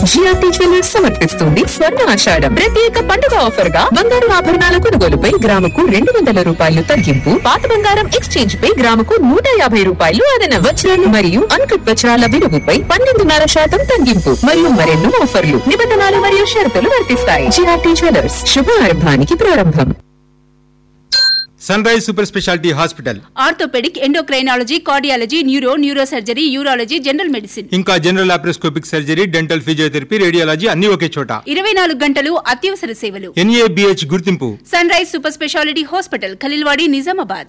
GRT jewellers సమర్పిస్తుంది స్వర్ణ ఆషాఢం ప్రత్యేక పండుగ ఆఫర్ గా బంగారు ఆభరణాల కొనుగోలుపై గ్రాముకు రెండు వందల రూపాయలు తగ్గింపు పాత బంగారం ఎక్స్చేంజ్ పై గ్రాముకు నూట యాభై రూపాయలు అదన వజ్రాలు మరియు అన్కట్ వజ్రాల విలువపై పన్నెండున్నర శాతం తగ్గింపు మరియు మరెన్నో ఆఫర్లు నిబంధనలు మరియు షరతులు వర్తిస్తాయి జిఆర్టీ జ్యువెలర్స్ శుభారంభానికి ప్రారంభం sunrise super speciality hospital orthopaedic endocrinology cardiology neuro neuro surgery urology general medicine ఇంకా general laparoscopic surgery dental physiotherapy radiology అన్ని ఒకే చోట ఇరవై నాలుగు గంటలు అత్యవసర సేవలు ఎన్ఏబిహెచ్ గుర్తింపు sunrise super speciality hospital Khaleelwadi Nizamabad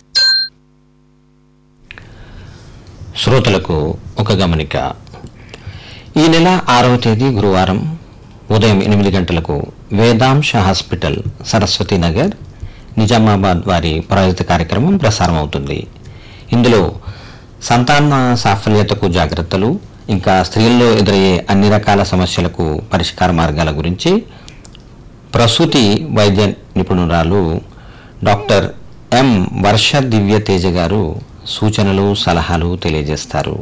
శ్రోతలకు ఒక గమనిక ఈ నెల ఆరవ తేదీ గురువారం ఉదయం ఎనిమిది గంటలకు వేదాంశ హాస్పిటల్ సరస్వతి నగర్ నిజామాబాద్ వారి ప్రాయోజిత కార్యక్రమం ప్రసారం అవుతుంది ఇందులో సంతాన సాఫల్యతకు జాగ్రత్తలు ఇంకా స్త్రీల్లో ఎదురయ్యే అన్ని రకాల సమస్యలకు పరిష్కార మార్గాల గురించి ప్రసూతి వైద్య నిపుణురాలు డాక్టర్ ఎం వర్ష దివ్య తేజ గారు సూచనలు సలహాలు తెలియజేస్తారు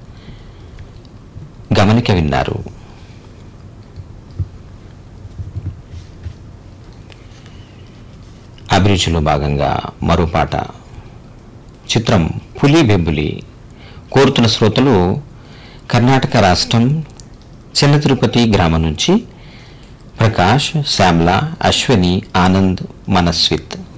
గమనిక విన్నారు అభిరుచిలో భాగంగా మరో పాట చిత్రం పులి బెబ్బులి కోరుతున్న శ్రోతలు కర్ణాటక రాష్ట్రం చిన్న తిరుపతి గ్రామం నుంచి ప్రకాష్ శ్యామ్ల అశ్వని ఆనంద్ మనస్విత్